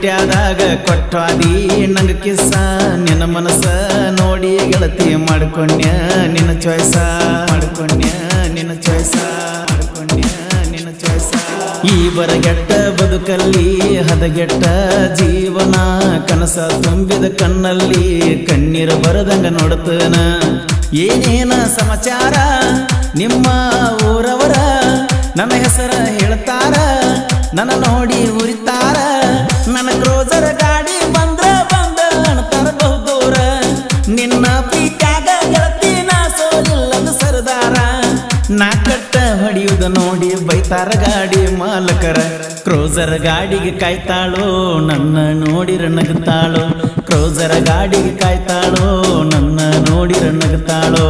ಭೇಟಿಯಾದಾಗ ಕೊಟ್ಟಾದಿ ನಂಗ ಕಿಸ್ಸ ನಿನ್ನ ಮನಸ್ಸ ನೋಡಿ ಗೆಳತಿ ಮಾಡ್ಕೊಂಡ್ಯ ನಿನ್ನ ಚಾಯ್ಸ ಮಾಡ್ಕೊಂಡ್ಯ ನಿನ್ನ ಚಾಯ್ಸ ಮಾಡ್ಕೊಂಡ್ಯ ನಿನ್ನ ಚಾಯ್ಸ ಈ ಬರಗೆಟ್ಟ ಬದುಕಲ್ಲಿ ಹದಗೆಟ್ಟ ಜೀವನ ಕನಸ ತುಂಬಿದ ಕಣ್ಣಲ್ಲಿ ಕಣ್ಣೀರು ಬರದಂಗ ನೋಡ್ತನ ಏನೇನ ಸಮಾಚಾರ ನಿಮ್ಮ ಊರವರ ನನ್ನ ಹೆಸರ ಹೇಳ್ತಾರ ನನ್ನ ನೋಡಿ ಉರಿತಾರ ನನ್ನ ಕ್ರೋಸರ್ ಗಾಡಿ ಬಂದ್ರ ಬಂದ ಅಣ್ತಾರ ಬಹುದೂರ ನಿನ್ನ ಪ್ರೀತ್ಯಾಗ ಗೆಳತಿ ನಾ ಸೋಲಿಲ್ಲದ ಸರದಾರ ನಾ ಕಟ್ಟ ಹೊಡಿಯುವುದ ನೋಡಿ ಬೈತಾರ ಗಾಡಿ ಮಾಲಕರ ಕ್ರೋಸರ್ ಗಾಡಿಗೆ ಕಾಯ್ತಾಳೋ ನನ್ನ ನೋಡಿರ ನಗುತ್ತಾಳೋ ಕ್ರೋಸರ್ ಗಾಡಿಗೆ ಕಾಯ್ತಾಳೋ ನನ್ನ ನೋಡಿರ ನಗುತ್ತಾಳೋ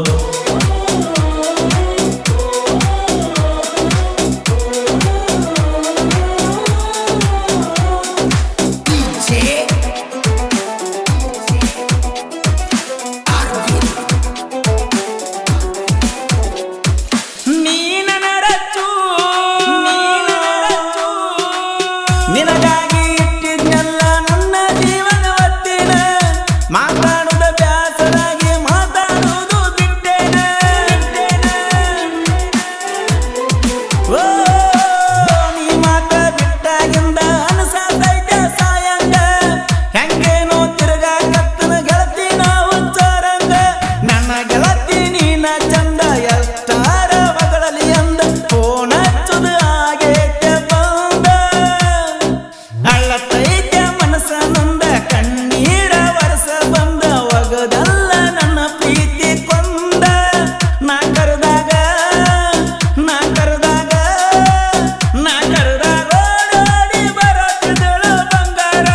ನೀನನ ರಚ್ಚು, ನೀನನ ರಚ್ಚು. ನಿನಗಾಗಿ ಇಟ್ಟಿದ್ನೆಲ್ಲ ನನ್ನ ಜೀವನ ಒತ್ತಿನ ಮಾತಾಡುದ ಬ್ಯಾಸರಾಗಿ ಮಾತಾಡುವುದು ಬಿಟ್ಟೇನ ಓ, ನೀ ಮಾತ ಬಿಟ್ಟಾಗಿಂದ ಅನಸಾತೈತೆ ಸಾಯಂಗ ಹೆಂಗೇನೋ ತಿರುಗಾಕತ್ತನ ಗೆಳತಿ ನಾವು ಚರಂಗ ನನ್ನ ಗೆಳತಿ ನೀನ ಚಂದ ಎಷ್ಟಾರ ಮಗಳಲ್ಲಿ ಅಂದ ಫೋನ್ ಹಚ್ಚುದು ಆಗೈತೆ ಬಂದ ಅಳ್ಳತೈತೆ ಮನಸ್ಸ ನೊಂದ ಕಣ್ಣೀರ ವರ್ಷ ಬಂದ ಒಗದಲ್ಲ ನನ್ನ ಪ್ರೀತಿ ಕೊಂದ ನಾ ಕರೆದಾಗ ನಾ ಕರೆದಾಗ ನಾ ಕರೆದಾಗ ಓಡೋಡಿ ಬರೋತಿದ್ದಳು ಬಂಗಾರ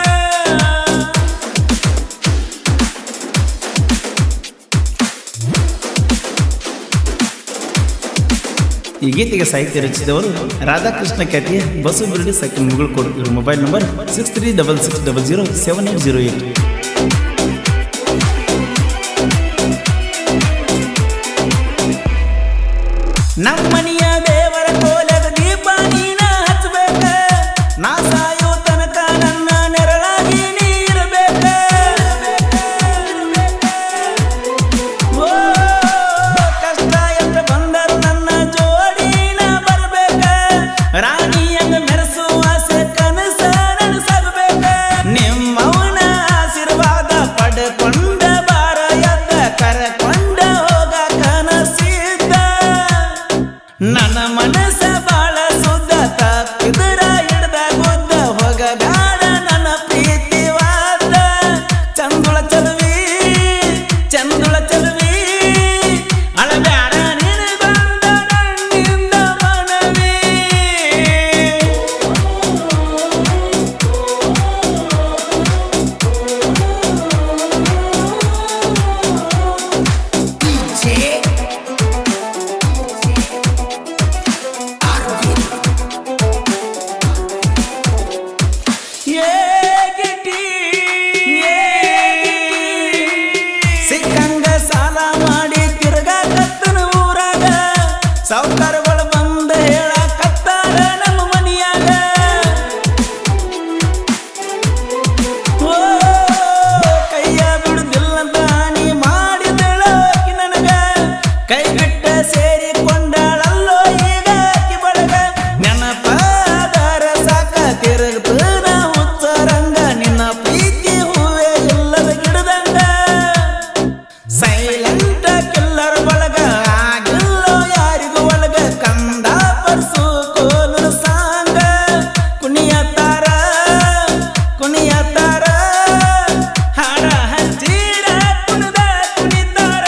ಈ ಗೀತೆಗೆ ಸಾಹಿತ್ಯ ರಚಿಸಿದವರು ರಾಧಾಕೃಷ್ಣ ಖ್ಯಾತಿಯ ಬಸು ಬಿರುಡಿ ಸಖಿ ಮುಗಳು ಕೊಡು ಇವ್ರ mobile number six three double six double zero seven eight zero eight ನಮ್ಮನಿಯ ದೇವರ ಕೋಲದ ದೀಪ ನೀನ ಹಚ್ಚಬೇಕ ನಾ ಸಾಯೋ ತನಕ ನನ್ನ ನೆರಳಾಗಿ ನೀರಬೇಕ ಓ ಕಷ್ಟ ಎಷ್ಟು ಬಂದರು ನನ್ನ ಜೋಡಿನ ಬರ್ಬೇಕ ರಾಣಿಯಂಗ ಮೆರೆಸುವ ಆಸೆ ಕನಸ ನನಸಾಗಬೇಕ ನಿಮ್ಮವನ ಆಶೀರ್ವಾದ ಪಡ್ಕೊಂಡ ಬಾರ ಎದ್ದ ಕರಕೊಂಡ ಹೋಗ ಕನಸಿದ್ದ ನನ್ನ ಮನಸ್ಸ ಬಾಳ ಸುದ್ದ ತಪ್ಪಿದ್ರ ಹಿಡ್ದ ಗುದ್ದ ಹೋಗಬೇಡ ನನ್ನ ಪ್ರೀತಿವಾದ ಚಂದುಳ ಚಲುವಿ ಚಂದುಳ ಚಲುವಿ ಅಳಬ್ಯಾಡ ನಿನಗೊಂದ ನನ್ನಿಂದ ಮನವಿ ಏಗಿಟಿ, ಏಗಿಟಿ. ಸಿಕ್ಕಂಗ ಸಾಲ ಮಾಡಿ ತಿರ್ಗಾಕತ್ತನ ಊರಾಗ ಸಾವುಕಾರಗಳು ಬಂದ ಹೇಳಕತ್ತಾರ ನಮ್ಮ ಮನಿಯಾಗ ಓ ಕೈಯ ಬಿಡುದಿಲ್ಲಂತ ನೀ ಮಾಡಿದಳ ಆಕಿ ನನಗ ಕೈ ಬಿಟ್ಟ ಸೇರಿಕೊಂಡಳಲ್ಲೋ ಈಗ ಆಕಿ ಬಳಗ ನೆನಪಾದರ ಸಾಕ ತಿರುಗ್ತದ ಹುಚ್ಚರಂಗ ನಿನ್ನ ಪ್ರೀತಿ ಹೂವೇ ಇಲ್ಲದ ಗಿಡದಂಗ ಸೈಲೆಂಟ್ ಕಿಲ್ಲರ್ ಬಳಗ ಆಗಿಲ್ಲೋ ಯಾರಿಗೂ ಒಳಗ ಕಂದ ಪರ್ಸು ಕೋಲು ಸಾಂಗ ಕುಣಿಯತ್ತಾರ ಕುಣಿಯತ್ತಾರ ಹಾಡ ಹಚ್ಚಿರ ಕುಣದ ಕುಣಿತಾರ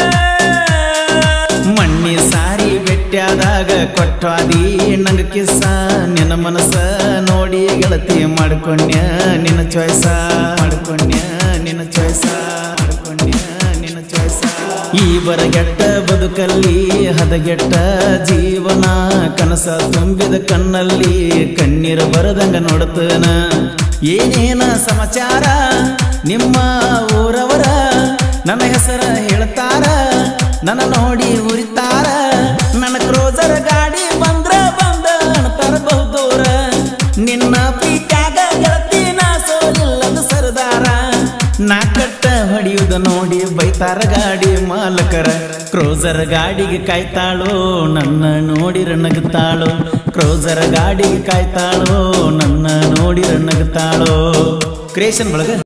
ಮಣ್ಣಿ ಸಾರಿ ಬೆಟ್ಟ್ಯಾದಾಗ ಕೊಟ್ಟಾದಿ ನಂಗ ಕಿಸ್ಸ ನಿನ್ನ ಮನಸ್ಸ ನೋಡಿ ಗೆಳತಿ ಮಾಡ್ಕೊಂಡ್ಯ ನಿನ್ನ ಚಾಯ್ಸ ಮಾಡ್ಕೊಂಡ್ಯ ನಿನ್ನ ಚಾಯ್ಸ ಮಾಡ್ಕೊಂಡ್ಯ ನಿನ್ನ ಚಾಯ್ಸ ಈ ಬರಗೆಟ್ಟ ಬದುಕಲ್ಲಿ ಹದಗೆಟ್ಟ ಜೀವನ ಕನಸ ತುಂಬಿದ ಕಣ್ಣಲ್ಲಿ ಕಣ್ಣೀರು ಬರದಂಗ ನೋಡ್ತನ ಏನೇನ ಸಮಾಚಾರ ನಿಮ್ಮ ಊರವರ ನನ್ನ ಹೆಸರ ಹೇಳ್ತಾರ ನನ್ನ ನೋಡಿ ಉರಿತಾರ ನನ್ನ ಕ್ರೋಸರ್ ಗಾಡಿ ಬಂದ್ರ ಬಂದ ಅಣ್ತಾರ ಬಹುದೂರ ನಿನ್ನ ಪ್ರೀತ್ಯಾಗ ಗೆಳತಿ ನಾಕಟ್ಟ ಹೊಡೆಯುವುದ ನೋಡಿ ಬೈತಾರ ಗಾಡಿ ಮಾಲಕರ ಕ್ರೋಸರ್ ಗಾಡಿಗೆ ಕಾಯ್ತಾಳೋ ನನ್ನ ನೋಡಿರ ನಗುತ್ತಾಳೋ ಕ್ರೋಸರ್ ಗಾಡಿಗೆ ಕಾಯ್ತಾಳೋ ನನ್ನ ನೋಡಿರ ನಗುತ್ತಾಳೋ ಕ್ರಿಯೇಷನ್ ಒಳಗ